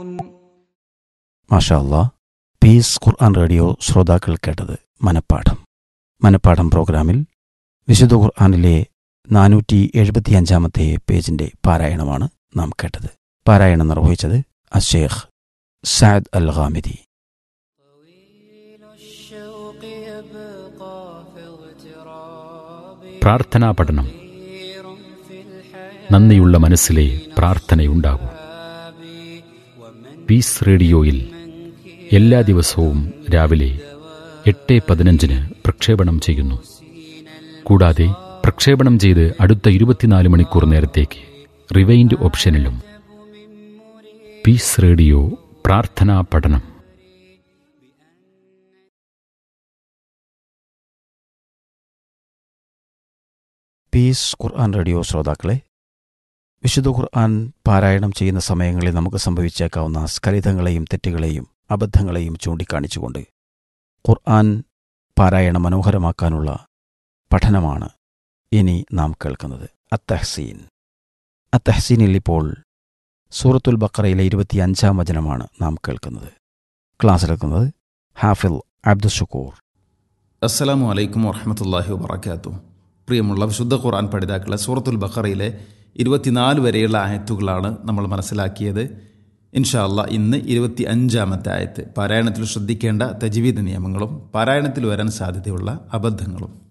മാഷാ അല്ലാ പീസ് ഖുർആൻ റേഡിയോ ശ്രോതാക്കൾ കേട്ടത് മനപ്പാഠം മനപ്പാഠം പ്രോഗ്രാമിൽ വിശുദ്ധ ഖുർആനിലെ നാനൂറ്റി എഴുപത്തിയഞ്ചാമത്തെ പേജിന്റെ പാരായണമാണ് നാം കേട്ടത് പാരായണം നിർവഹിച്ചത് അഷേഖ് സാദ് അൽ ഖാമിദി طويل الشوق يبقى في اغتراب പ്രാർത്ഥനാ പഠനം كثير في الحياة നന്ദിയുള്ള മനസ്സിലെ പ്രാർത്ഥനയുണ്ടാകൂ പീസ് റേഡിയോയിൽ എല്ലാ ദിവസവും രാവിലെ എട്ട് പതിനഞ്ചിന് പ്രക്ഷേപണം ചെയ്യുന്നു കൂടാതെ പ്രക്ഷേപണം ചെയ്ത് അടുത്ത ഇരുപത്തിനാല് മണിക്കൂർ നേരത്തേക്ക് റിവൈൻഡ് ഓപ്ഷനിലും പീസ് റേഡിയോ പ്രാർത്ഥനാ പഠനം പീസ് ഖുർആൻ റേഡിയോ ശ്രോതാക്കളെ വിശുദ്ധ ഖുർആൻ പാരായണം ചെയ്യുന്ന സമയങ്ങളിൽ നമുക്ക് സംഭവിച്ചേക്കാവുന്ന സ്ഖലിതങ്ങളെയും തെറ്റുകളെയും അബദ്ധങ്ങളെയും ചൂണ്ടിക്കാണിച്ചുകൊണ്ട് ഖുർആൻ പാരായണം മനോഹരമാക്കാനുള്ള പഠനമാണ് ഇനി നാം കേൾക്കുന്നത് അത്തഹ്സീൻ അത്തഹ്സീനിൽ ഇപ്പോൾ സൂറത്തുൽ ബക്കറയിലെ ഇരുപത്തിയഞ്ചാം വചനമാണ് നാം കേൾക്കുന്നത് ക്ലാസ്സിലെത്തുന്നത് ഹാഫിൽ അബ്ദുഷക്കൂർ അസ്സലാമു അലൈക്കും വറഹമത്തല്ലാഹി വബർക്കാത്തു പ്രിയമുള്ള വിശുദ്ധ ഖുർആൻ പഠിതാക്കളെ സൂറത്തുൽ ബഖറയിലെ ഇരുപത്തിനാല് വരെയുള്ള ആയത്തുകളാണ് നമ്മൾ മനസ്സിലാക്കിയത് ഇൻഷാ അല്ലാ ഇന്ന് ഇരുപത്തി അഞ്ചാമത്തെ ആയത്ത് പാരായണത്തിൽ ശ്രദ്ധിക്കേണ്ട തജ്വീദ് നിയമങ്ങളും പാരായണത്തിൽ വരാൻ സാധ്യതയുള്ള അബദ്ധങ്ങളും